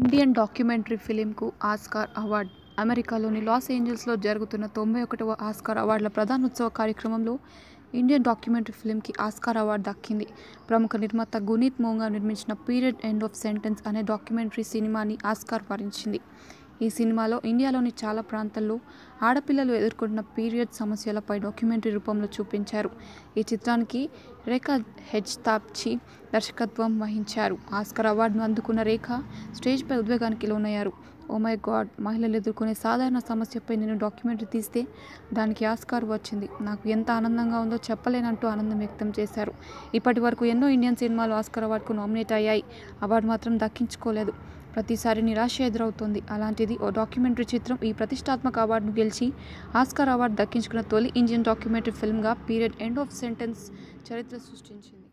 Indian documentary ఫిలింకు Oscar award అమెరికాలోని Los ఏంజల్స్లో జరుగుతున్న తొంభై ఒకటవ ఆస్కార్ అవార్డుల ప్రధానోత్సవ కార్యక్రమంలో ఇండియన్ డాక్యుమెంటరీ ఫిలింకి ఆస్కార్ అవార్డు దక్కింది ప్రముఖ నిర్మాత గునీత్ మోంగా నిర్మించిన పీరియడ్ ఎండ్ ఆఫ్ సెంటెన్స్ అనే డాక్యుమెంటరీ సినిమాని ఆస్కార్ వరించింది ఈ సినిమాలో ఇండియాలోని చాలా ప్రాంతాల్లో ఆడపిల్లలు ఎదుర్కొంటున్న పీరియడ్ సమస్యలపై డాక్యుమెంటరీ రూపంలో చూపించారు ఈ చిత్రానికి రేఖా హెచ్ తాప్చి దర్శకత్వం వహించారు ఆస్కార్ అవార్డును అందుకున్న రేఖ స్టేజ్పై ఉద్వేగానికి లోనయ్యారు ఓ మై గాడ్ మహిళలు ఎదుర్కొనే సాధారణ సమస్యపై నేను డాక్యుమెంటరీ తీస్తే దానికి ఆస్కార్ వచ్చింది నాకు ఎంత ఆనందంగా ఉందో చెప్పలేనంటూ ఆనందం వ్యక్తం చేశారు ఇప్పటి వరకు ఎన్నో ఇండియన్ సినిమాలు ఆస్కార్ అవార్డుకు నామినేట్ అయ్యాయి అవార్డు మాత్రం దక్కించుకోలేదు ప్రతిసారి నిరాశ ఎదురవుతుంది అలాంటిది ఓ డాక్యుమెంటరీ చిత్రం ఈ ప్రతిష్టాత్మక అవార్డును గెలిచి ఆస్కార్ అవార్డు దక్కించుకున్న తొలి ఇండియన్ డాక్యుమెంటరీ ఫిల్మ్గా పీరియడ్ ఎండ్ ఆఫ్ సెంటెన్స్ చరిత్ర సృష్టించింది